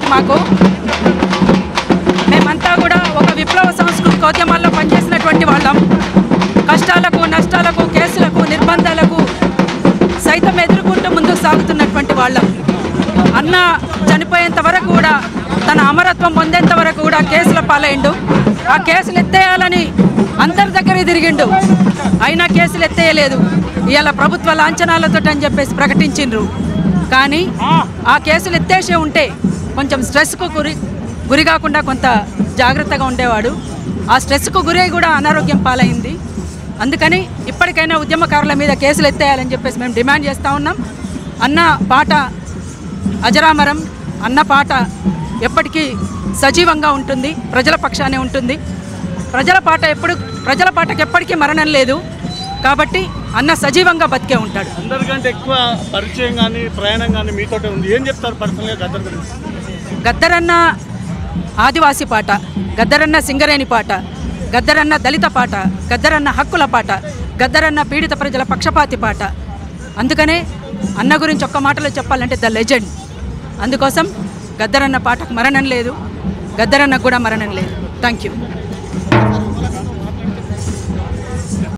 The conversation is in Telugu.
మాకు మేమంతా కూడా ఒక విప్లవ సాంస్కృతిక ఉద్యమాల్లో పనిచేసినటువంటి వాళ్ళం కష్టాలకు నష్టాలకు కేసులకు నిర్బంధాలకు సైతం ఎదుర్కొంటూ ముందుకు సాగుతున్నటువంటి వాళ్ళం అన్న చనిపోయేంత వరకు కూడా తన అమరత్వం పొందేంత వరకు కూడా కేసుల పాలైండు ఆ కేసులు ఎత్తేయాలని అందరి దగ్గర తిరిగిండు అయినా కేసులు ఎత్తేయలేదు ఇవాళ ప్రభుత్వ లాంఛనాలతో అని చెప్పేసి ప్రకటించిండ్రు కానీ ఆ కేసులు ఎత్తేసే ఉంటే కొంచెం స్ట్రెస్కు గురి గురి కాకుండా కొంత జాగ్రత్తగా ఉండేవాడు ఆ స్ట్రెస్కు గురై కూడా అనారోగ్యం పాలైంది అందుకని ఇప్పటికైనా ఉద్యమకారుల మీద కేసులు ఎత్తేయాలని చెప్పేసి మేము డిమాండ్ చేస్తూ ఉన్నాం అన్న పాట అజరామరం అన్న పాట ఎప్పటికీ సజీవంగా ఉంటుంది ప్రజల పక్షానే ఉంటుంది ప్రజల పాట ఎప్పుడు ప్రజల పాటకి ఎప్పటికీ మరణం లేదు కాబట్టి అన్న సజీవంగా బతికే ఉంటాడు అందరికంటే ఎక్కువ పరిచయం కానీ ప్రయాణం కానీ మీతోటే ఉంది ఏం చెప్తారు పర్సనల్గా గద్దర్ గురించి గద్దరన్న ఆదివాసీ పాట గద్దరన్న సింగరేణి పాట గద్దరన్న దళిత పాట గద్దరన్న హక్కుల పాట గద్దరన్న పీడిత ప్రజల పక్షపాతి పాట అందుకనే అన్న గురించి ఒక్క మాటలో చెప్పాలంటే ద లెజెండ్ అందుకోసం గద్దరన్న పాటకు మరణం లేదు గద్దరన్నకు కూడా మరణం లేదు థ్యాంక్ యూ